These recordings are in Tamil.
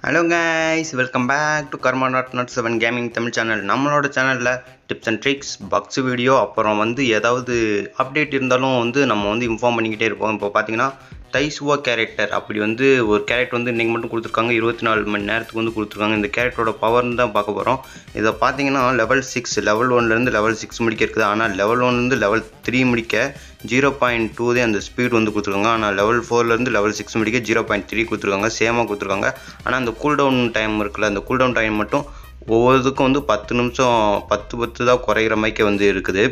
hello guys welcome back to Karma nought nought seven gaming Tamil channel நம்மளோட சேனலில் tips and tricks bugs video அப்புறம் வந்து ஏதாவது அப்டேட் இருந்தாலும் வந்து நம்ம வந்து இன்ஃபார்ம் பண்ணிக்கிட்டே இருப்போம் இப்போ பார்த்தீங்கன்னா தைசுவா கேரக்டர் அப்படி வந்து ஒரு கேரக்டர் வந்து இன்றைக்கி மட்டும் கொடுத்துருக்காங்க இருபத்தி நாலு மணி நேரத்துக்கு வந்து கொடுத்துருக்காங்க இந்த கேரக்டரோட பவர்னு தான் பார்க்க போகிறோம் இதை பார்த்தீங்கன்னா லெவல் சிக்ஸ் லெவல் ஒன்லேருந்து லெவல் சிக்ஸ் முடிக்க இருக்குது ஆனால் லெவல் ஒன்லேருந்து லெவல் த்ரீ முடிக்க ஜீரோ பாயிண்ட் டூ தான் அந்த ஸ்பீட் வந்து கொடுத்துருக்காங்க ஆனால் லெவல் ஃபோர்லேருந்து லெவல் சிக்ஸ் முடிக்க ஜீரோ பாயிண்ட் த்ரீ கொடுத்துருக்காங்க சேமாக கொடுத்துருக்காங்க ஆனால் அந்த கூல்டவுன் டைம் இருக்குல்ல அந்த கூல்டவுன் டைம் மட்டும் ஒவ்வொருத்துக்கும் வந்து பத்து நிமிஷம் பத்து பத்து தான் குறையிற மாதிரி வந்து இருக்குது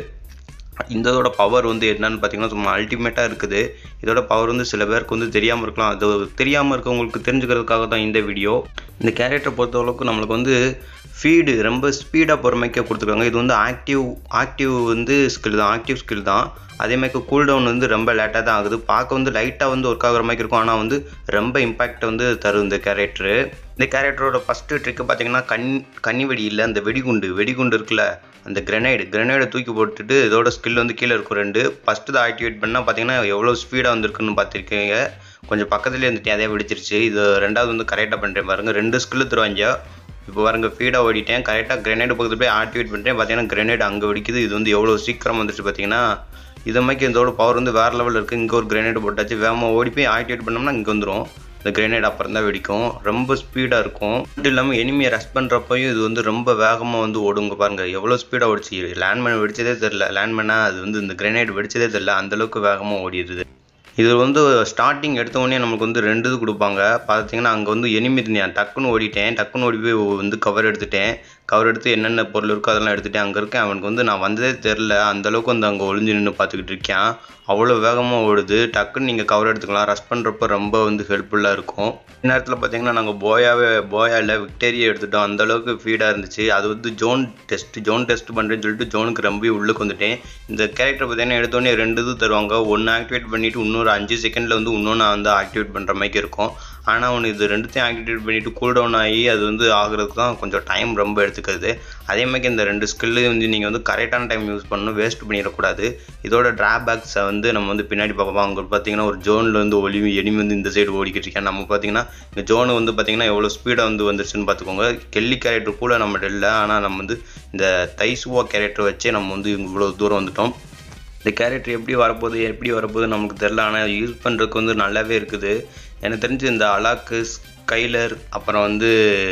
இதோட பவர் வந்து என்னன்னு பார்த்தீங்கன்னா சும்மா அல்டிமேட்டாக இருக்குது இதோட பவர் வந்து சில பேருக்கு வந்து தெரியாமல் இருக்கலாம் அது தெரியாமல் இருக்கவங்களுக்கு தெரிஞ்சுக்கிறதுக்காக தான் இந்த வீடியோ இந்த கேரக்டரை பொறுத்தளவுக்கு நம்மளுக்கு வந்து ஃபீடு ரொம்ப ஸ்பீடாக போகிற மாதிரி கொடுத்துருக்காங்க இது வந்து ஆக்டிவ் ஆக்டிவ் வந்து ஸ்கில் தான் ஆக்டிவ் ஸ்கில் தான் அதே மாதிரி கூல்டவுன் வந்து ரொம்ப லேட்டாக தான் ஆகுது பார்க்க வந்து லைட்டாக வந்து ஒர்க் ஆகுற மாதிரி இருக்கும் ஆனால் வந்து ரொம்ப இம்பாக்ட் வந்து தரும் இந்த கேரக்டரு இந்த கேரக்டரோட ஃபஸ்ட்டு ட்ரிக்கு பார்த்தீங்கன்னா கண் கன்னி வெடி இல்லை அந்த வெடிகுண்டு வெடிகுண்டு இருக்குல்ல அந்த கிரனைடு கிரனைடை தூக்கி போட்டுட்டு இதோட ஸ்கில் வந்து கீழே இருக்கும் ரெண்டு ஃபஸ்ட்டு தான் ஆக்டிவேட் பண்ணால் பார்த்தீங்கன்னா எவ்வளோ ஸ்பீடாக வந்திருக்குன்னு பார்த்துருக்கீங்க கொஞ்சம் பக்கத்துலேயே இருந்துட்டு அதே வெடிச்சிருச்சு இது ரெண்டாவது வந்து கரெக்டாக பண்ணுறேன் பாருங்கள் ரெண்டு ஸ்கில்லு தருவாங்க இப்போ பாருங்க ஃபீடாக ஓடிட்டேன் கரெக்டாக கிரனேட் பக்கத்தில் போய் ஆக்டிவேட் பண்ணிட்டேன் பார்த்தீங்கன்னா கிரனேட் அங்கே வெடிக்குது இது வந்து எவ்வளோ சீக்கிரம் வந்துச்சு பார்த்தீங்கன்னா இதை மாதிரி இதோட பவர் வந்து வேறு லெவலில் இருக்குது இங்கே ஒரு கிரனேட் போட்டாச்சு வேகமாக ஓடி போய் ஆக்டிவேட் பண்ணோம்னா இங்கே வந்துடும் இந்த கிரனேட் அப்புறம் தான் வெடிக்கும் ரொம்ப ஸ்பீடாக இருக்கும் மட்டும் இல்லாமல் எனிமியை ரஷ் பண்ணுறப்பையும் இது வந்து ரொம்ப வேகமாக வந்து ஓடுங்க பாருங்கள் எவ்வளோ ஸ்பீடாக ஓடிச்சு லேண்ட்மேன் வெடிச்சதே தெரில லேண்ட்மேனாக அது வந்து இந்த கிரனேட் வெடிச்சதே தெரில அந்தளவுக்கு வேகமாக ஓடிடுது இது வந்து ஸ்டார்டிங் எடுத்த உடனே நமக்கு வந்து ரெண்டு இது கொடுப்பாங்க பார்த்தீங்கன்னா அங்கே வந்து எனிமி இருந்தேன் டக்குன்னு ஓடிட்டேன் டக்குன்னு ஓடி போய் வந்து கவர் எடுத்துட்டேன் கவர் எடுத்து என்னென்ன பொருள் இருக்கோ அதெல்லாம் எடுத்துட்டேன் அங்கே இருக்கேன் அவனுக்கு வந்து நான் வந்ததே தெரில அந்தளவுக்கு வந்து அங்கே ஒளிஞ்சு நின்று பார்த்துக்கிட்டு இருக்கேன் அவ்வளோ வேகமாக ஓடுது டக்குன்னு நீங்கள் கவர் எடுத்துக்கலாம் ரஷ் பண்ணுறப்ப ரொம்ப வந்து ஹெல்ப்ஃபுல்லாக இருக்கும் நேரத்தில் பார்த்தீங்கன்னா நாங்கள் போயாவே போயா இல்லை விக்டேரியா எடுத்துட்டோம் அந்தளவுக்கு ஃபீடாக இருந்துச்சு அது வந்து ஜோன் டெஸ்ட் ஜோன் டெஸ்ட் பண்ணுறேன்னு சொல்லிட்டு ஜோனுக்கு ரொம்ப உள்ளுக்கு வந்துட்டேன் இந்த கேரக்டர் பார்த்தீங்கன்னா எடுத்தோடனே ரெண்டு இது தருவாங்க ஒன்று ஆக்டிவேட் பண்ணிவிட்டு இன்னொரு அஞ்சு செகண்டில் வந்து இன்னொன்று வந்து ஆக்டிவேட் பண்ணுற மாதிரி இருக்கும் ஆனால் அவனு இது ரெண்டுத்தையும் ஆக்டிவேட் பண்ணிவிட்டு கூல் டவுன் ஆகி அது வந்து ஆகுறதுக்கு தான் கொஞ்சம் டைம் ரொம்ப எடுத்துக்கிறது அதே மாதிரி இந்த ரெண்டு ஸ்கில்லு வந்து நீங்கள் வந்து கரெக்டான டைம் யூஸ் பண்ணணும் வேஸ்ட் பண்ணிடக்கூடாது இதோட ட்ராபேக்ஸை வந்து நம்ம வந்து பின்னாடி பார்ப்போம் அங்கே பார்த்தீங்கன்னா ஒரு ஜோனில் வந்து ஒளி எனிமி வந்து இந்த சைடு ஓடிக்கிட்டு இருக்கேன் நம்ம பார்த்தீங்கன்னா இந்த ஜோனு வந்து பார்த்தீங்கன்னா எவ்வளோ ஸ்பீடாக வந்து வந்துருச்சுன்னு பார்த்துக்கோங்க கெல்லி கேரக்டர் கூட நம்மகிட்ட இல்லை ஆனால் நம்ம வந்து இந்த தைசுவா கேரக்டர் வச்சே நம்ம வந்து இவ்வளோ தூரம் வந்துட்டோம் இந்த கேரக்டர் எப்படி வரப்போகுது எப்படி வரப்போகுது நமக்கு தெரில ஆனால் யூஸ் பண்ணுறதுக்கு வந்து நல்லாவே இருக்குது எனக்கு தெரிஞ்சு இந்த அலாக்கு ஸ்கைலர் அப்புறம் வந்து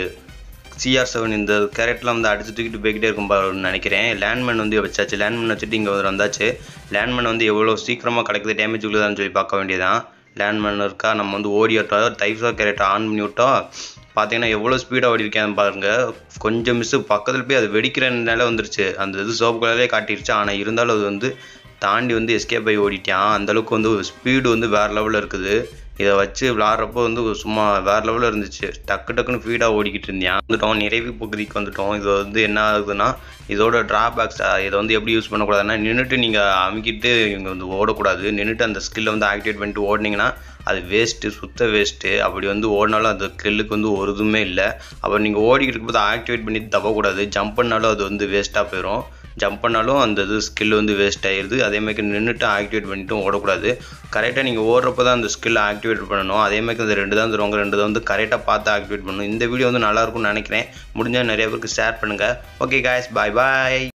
சிஆர் செவன் இந்த கேரக்டர்லாம் வந்து அடிச்சு தூக்கிட்டு போய்கிட்டே இருக்கும் நினைக்கிறேன் லேண்ட்மேன் வந்து வச்சாச்சு லேண்ட்மேன் வச்சுட்டு இங்கே வந்தாச்சு லேண்ட்மேன் வந்து எவ்வளோ சீக்கிரமாக கிடைக்குது டேமேஜ் உள்ளதான்னு சொல்லி பார்க்க வேண்டியதான் லேண்ட்மேன் இருக்கா நம்ம வந்து ஓடி விட்டோம் டைப்ஸாக கேரக்டர் ஆன் பண்ணி விட்டோம் பார்த்தீங்கன்னா எவ்வளோ ஸ்பீடாக ஓடி இருக்கேன் பாருங்கள் கொஞ்சம் மிஸ்ஸு பக்கத்தில் போய் அது வெடிக்கிற நிலை வந்துருச்சு அந்த இது சோப்பு கலரே காட்டிருச்சு ஆனால் இருந்தாலும் அது வந்து தாண்டி வந்து எஸ்கேப் ஆகி ஓடிட்டான் அந்தளவுக்கு வந்து ஸ்பீடு வந்து வேறு லெவலில் இருக்குது இதை வச்சு விளாட்றப்போ வந்து சும்மா வேறு லெவலில் இருந்துச்சு டக்கு டக்குன்னு ஃபீடாக ஓடிக்கிட்டு இருந்தேன் வந்துட்டோம் நிறைவு பகுதிக்கு வந்துட்டோம் இது வந்து என்ன ஆகுதுன்னா இதோட ட்ராபேக்ஸ் இதை வந்து எப்படி யூஸ் பண்ணக்கூடாதுன்னா நின்றுட்டு நீங்கள் அமுக்கிட்டு இங்கே வந்து ஓடக்கூடாது நின்றுட்டு அந்த ஸ்கில்லை வந்து ஆக்டிவேட் பண்ணிட்டு ஓடினீங்கன்னா அது வேஸ்ட்டு சுத்த வேஸ்ட்டு அப்படி வந்து ஓடினாலும் அந்த ஸ்கில்லுக்கு வந்து ஒரு இதுவுமே இல்லை அப்புறம் நீங்கள் ஓடிக்கிட்டு இருக்கும்போது ஆக்டிவேட் பண்ணி தப்பக்கூடாது ஜம்ப் பண்ணாலும் அது வந்து வேஸ்ட்டாக போயிடும் ஜம்ப் பண்ணாலும் அந்த இது ஸ்கில் வந்து வேஸ்ட் ஆயிடுது அதேமாதிரி நின்றுட்டு ஆக்டிவேட் பண்ணிட்டும் ஓடக்கூடாது கரெக்டாக நீங்கள் ஓடுறப்ப தான் அந்த ஸ்கில் ஆக்டிவேட் பண்ணணும் அதேமாதிரி இந்த ரெண்டு தான் தருவாங்க ரெண்டு தான் வந்து கரெக்டாக பார்த்து ஆக்டிவேட் பண்ணணும் இந்த வீடியோ வந்து நல்லாயிருக்கும்னு நினைக்கிறேன் முடிஞ்சால் நிறைய பேருக்கு ஷேர் பண்ணுங்கள் ஓகே காய்ஸ் பாய் பாய்